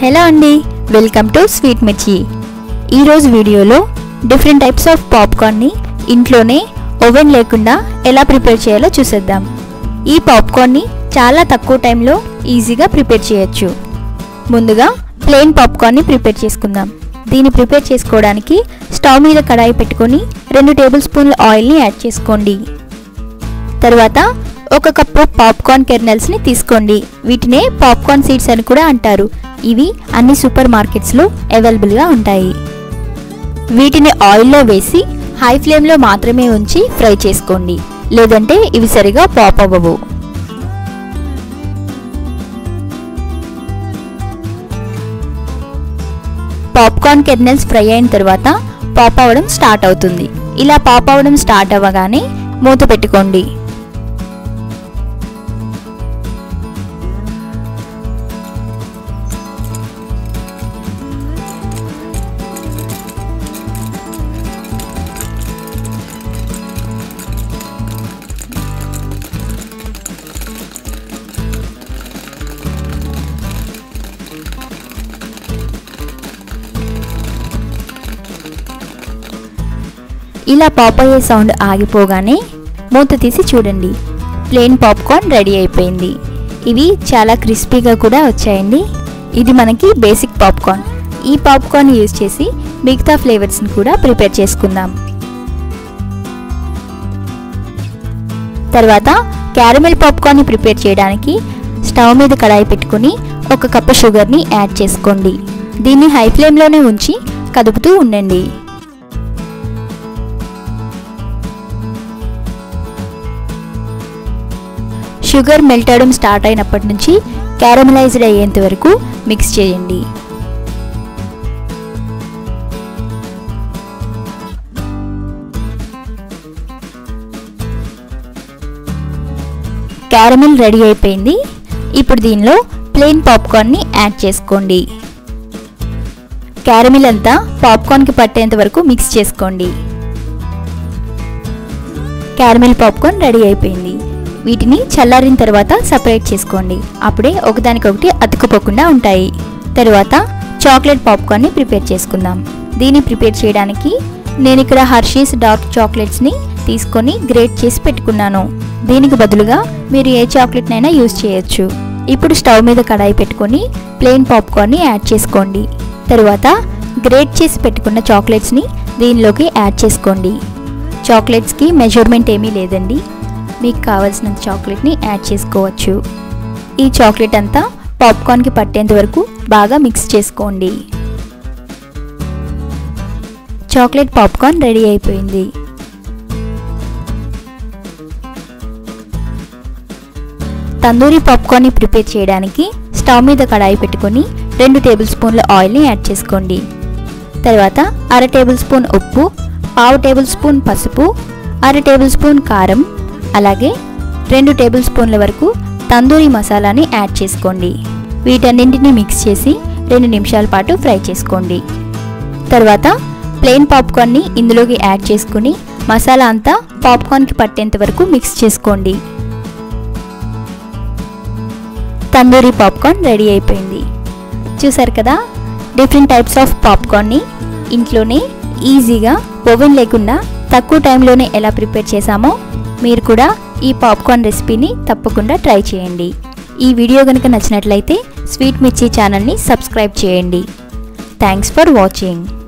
hello అండి welcome to sweet మిర్చి ఈరోజు వీడియోలో డిఫరెంట్ టైప్స్ ఆఫ్ పాప్కార్న్ని ఇంట్లోనే ఓవెన్ లేకుండా ఎలా ప్రిపేర్ చేయాలో చూసేద్దాం ఈ పాప్కార్న్ని చాలా తక్కువ టైంలో ఈజీగా ప్రిపేర్ చేయొచ్చు ముందుగా ప్లెయిన్ పాప్కార్న్ని ప్రిపేర్ చేసుకుందాం దీన్ని ప్రిపేర్ చేసుకోవడానికి స్టవ్ మీద కడాయి పెట్టుకొని రెండు టేబుల్ స్పూన్ల ఆయిల్ని యాడ్ చేసుకోండి తర్వాత ఒక కప్పు పాప్కార్న్ కెర్నల్స్ని తీసుకోండి వీటినే పాప్కార్న్ సీడ్స్ అని కూడా అంటారు ఇవి అన్ని సూపర్ మార్కెట్స్లో అవైలబుల్గా ఉంటాయి వీటిని ఆయిల్లో వేసి హై ఫ్లేమ్లో మాత్రమే ఉంచి ఫ్రై చేసుకోండి లేదంటే ఇవి సరిగా పాప్ అవ్వవు పాప్కార్న్ కెర్నల్స్ ఫ్రై అయిన తర్వాత పాప్ అవ్వడం స్టార్ట్ అవుతుంది ఇలా పాప్ అవ్వడం స్టార్ట్ అవ్వగానే మూత పెట్టుకోండి ఇలా పాప్ అయ్యే సౌండ్ ఆగిపోగానే మూత తీసి చూడండి ప్లెయిన్ పాప్కార్న్ రెడీ అయిపోయింది ఇవి చాలా క్రిస్పీగా కూడా వచ్చాయండి ఇది మనకి బేసిక్ పాప్కార్న్ ఈ పాప్కార్న్ యూజ్ చేసి మిగతా ఫ్లేవర్స్ని కూడా ప్రిపేర్ చేసుకుందాం తర్వాత క్యారమెల్ పాప్కార్న్ని ప్రిపేర్ చేయడానికి స్టవ్ మీద కడాయి పెట్టుకుని ఒక కప్పు షుగర్ని యాడ్ చేసుకోండి దీన్ని హై ఫ్లేమ్లోనే ఉంచి కదుపుతూ ఉండండి షుగర్ మెల్ట్ అవడం స్టార్ట్ అయినప్పటి నుంచి క్యారమలైజ్డ్ అయ్యేంత వరకు మిక్స్ చేయండి క్యారమిల్ రెడీ అయిపోయింది ఇప్పుడు దీనిలో ప్లెయిన్ పాప్కార్న్ని యాడ్ చేసుకోండి క్యారమిల్ అంతా పాప్కార్న్కి పట్టేంత వరకు మిక్స్ చేసుకోండి క్యారమిల్ పాప్కార్న్ రెడీ అయిపోయింది వీటిని చల్లారిన తర్వాత సపరేట్ చేసుకోండి అప్పుడే ఒకదానికొకటి అతుక్కుపోకుండా ఉంటాయి తర్వాత చాక్లెట్ పాప్కార్న్ని ప్రిపేర్ చేసుకుందాం దీన్ని ప్రిపేర్ చేయడానికి నేను ఇక్కడ హర్షీస్ డార్క్ చాక్లెట్స్ని తీసుకొని గ్రేట్ చేసి పెట్టుకున్నాను దీనికి బదులుగా మీరు ఏ చాక్లెట్నైనా యూజ్ చేయొచ్చు ఇప్పుడు స్టవ్ మీద కడాయి పెట్టుకొని ప్లెయిన్ పాప్కార్న్ని యాడ్ చేసుకోండి తరువాత గ్రేట్ చేసి పెట్టుకున్న చాక్లెట్స్ని దీనిలోకి యాడ్ చేసుకోండి చాక్లెట్స్కి మెజర్మెంట్ ఏమీ లేదండి మీకు కావాల్సినంత చాక్లెట్ని యాడ్ చేసుకోవచ్చు ఈ చాక్లెట్ అంతా పాప్కార్న్కి పట్టేంత వరకు బాగా మిక్స్ చేసుకోండి చాక్లెట్ పాప్కార్న్ రెడీ అయిపోయింది తందూరి పాప్కార్న్ని ప్రిపేర్ చేయడానికి స్టవ్ మీద కడాయి పెట్టుకొని రెండు టేబుల్ స్పూన్ల ఆయిల్ని యాడ్ చేసుకోండి తర్వాత అర టేబుల్ స్పూన్ ఉప్పు పావు టేబుల్ స్పూన్ పసుపు అర టేబుల్ స్పూన్ కారం అలాగే రెండు టేబుల్ స్పూన్ల వరకు తందూరి మసాలాని యాడ్ చేసుకోండి వీటన్నింటిని మిక్స్ చేసి రెండు నిమిషాల పాటు ఫ్రై చేసుకోండి తర్వాత ప్లెయిన్ పాప్కార్న్ని ఇందులోకి యాడ్ చేసుకుని మసాలా అంతా పాప్కార్న్కి పట్టేంత వరకు మిక్స్ చేసుకోండి తందూరి పాప్కార్న్ రెడీ అయిపోయింది చూసారు కదా డిఫరెంట్ టైప్స్ ఆఫ్ పాప్కార్న్ని ఇంట్లోనే ఈజీగా ఓవెన్ లేకుండా తక్కువ టైంలోనే ఎలా ప్రిపేర్ చేశామో మీరు కూడా ఈ పాప్కార్న్ రెసిపీని తప్పకుండా ట్రై చేయండి ఈ వీడియో కనుక నచ్చినట్లయితే స్వీట్ మిర్చి ఛానల్ని సబ్స్క్రైబ్ చేయండి థ్యాంక్స్ ఫర్ వాచింగ్